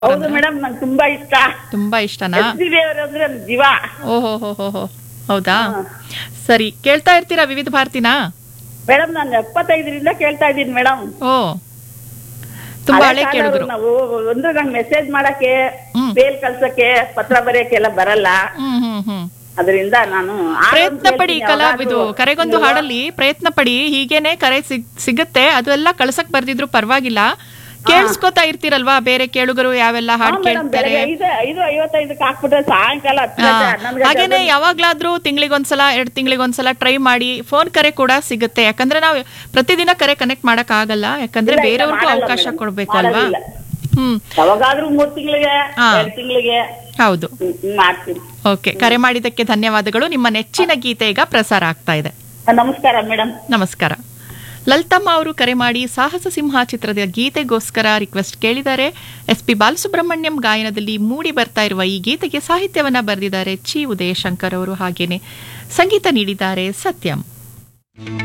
ಹೌದು ಮೇಡಮ್ ನಂಗೆ ತುಂಬಾ ಇಷ್ಟ ತುಂಬಾ ಇಷ್ಟನಾ ಎಸ್ ಡಿ ದೇವರು ಅಂದ್ರೆ ನನ್ ಜೀವ ಓಹೋ ಹೋ ಹೋ ಹೋ ಹೌದಾ ಸರಿ ಕೇಳ್ತಾ ಇರ್ತೀರಾ ವಿವಿಧ ಭಾರತಿನಾ ಮೇಡಮ್ ನಾನು ಎಪ್ಪತ್ತೈದರಿಂದ ಕೇಳ್ತಾ ಇದ್ದೀನಿ ಮೇಡಮ್ ಓ ತುಂಬಾ ಹಳೆ ಕೇಳಿದ್ರು ನಾವು ಒಂದು ನಂಗೆ ಮೆಸೇಜ್ ಮಾಡಕ್ಕೆ ಹ್ಮ್. ಮೇಲ್ ಕಳ್ಸಕ್ಕೆ ಪತ್ರ ಬರೆಯಕ್ಕೆ ಎಲ್ಲ ಬರಲ್ಲ ಹ್ಮ್ ಹ್ಮ್ ಹ್ಮ್ ಅದರಿಂದ ನಾನು ಹಾಡೊಂದು ಪ್ರಯತ್ನ ಪಡಿ ಕೇಳ್ತೀನಿ ಕಲಾವಿದು ಯಾವಾಗ್ಲೂ. ಕರೆಗೊಂದು ನೀವು- ಹಾಡಲ್ಲಿ ಪ್ರಯತ್ನ ಪಡಿ ಹೀಗೇನೆ ಕರೆ ಸಿಗ್ ಸಿಗತ್ತೆ ಅದು ಎಲ್ಲ ಕಳ್ಸಕ್ ಬರ್ದಿದ್ರು ಪರವಾಗಿಲ್ಲ ಕೇಳಿಸ್ಕೊತಾ ಇರ್ತೀರಲ್ವಾ ಬೇರೆ ಕೇಳುಗರು ಯಾವೆಲ್ಲ ಹಾ, ಹಾಡು ಮೇಡಮ್, ಕೇಳ್ತಾರೆ ಬೆಳಗ್ಗೆ ಐದು ಐದು ಐವತ್ತೈದಕ್ಕೆ ಹಾಕ್ಬಿಟ್ರೆ ಸಾಯಂಕಾಲ ಹತ್ತು ಹಾ, ಗಂಟೆ ಹನ್ನೊಂದು ಗಂಟೆ ಹಾಗೇನೆ ಆದ್ಮೇಲೆ ಯಾವಾಗ್ಲಾದ್ರೂ ತಿಂಗಳಿಗೊಂದ್ಸಲ ಎರಡ್ ತಿಂಗಳಿಗೊಂದ್ಸಲ ಟ್ರೈ ಮಾಡಿ ಫೋನ್ ಕರೆ ಕೂಡ ಸಿಗುತ್ತೆ ಯಾಕಂದ್ರೆ ನಾವು ಪ್ರತಿದಿನ ಕರೆ ಕನೆಕ್ಟ್ ಮಾಡಕ್ ಆಗಲ್ಲ ಯಾಕಂದ್ರೆ ಇಲ್ಲ, ಇಲ್ಲ, ಬೇರೆಯವ್ರಿಗೂ ಮಾಡಲ್ಲ ಅವಕಾಶ madam. ಕೊಡ್ಬೇಕು ಅಲ್ವಾ ಮಾಡೋದಿಲ್ಲ. ಹ್ಮ್ ಯಾವಾಗಾದ್ರೂ ಮೂರ್ ತಿಂಗಳಿಗೆ ಹಾ. ಎರಡ್ ತಿಂಗಳಿಗೆ ಹೌದು ಹ್ಮ್, ಹ್ಮ್, ಮಾಡ್ತೀನಿ ಓಕೆ ಕರೆ ಮಾಡಿದ್ದಕ್ಕೆ ಧನ್ಯವಾದಗಳು ನಿಮ್ಮ ನೆಚ್ಚಿನ ಗೀತೆ ಈಗ ಪ್ರಸಾರ ಆಗ್ತಾ ಇದೆ ನಮಸ್ಕಾರ ಮೇಡಮ್ ನಮಸ್ಕಾರ ಲಲಿತಮ್ಮ ಅವರು ಕರೆ ಮಾಡಿ ಸಾಹಸ ಸಿಂಹ ಚಿತ್ರದ ಗೀತೆಗೋಸ್ಕರ ರಿಕ್ವೆಸ್ಟ್ ಕೇಳಿದ್ದಾರೆ ಎಸ್ ಪಿ ಬಾಲಸುಬ್ರಹ್ಮಣ್ಯಂ ಗಾಯನದಲ್ಲಿ ಮೂಡಿ ಬರ್ತಾ ಇರುವ ಈ ಗೀತೆಗೆ ಸಾಹಿತ್ಯವನ್ನ ಬರೆದಿದ್ದಾರೆ ಚಿ ಉದಯಶಂಕರ್ ಅವರು ಹಾಗೇನೆ ಸಂಗೀತ ನೀಡಿದ್ದಾರೆ ಸತ್ಯಂ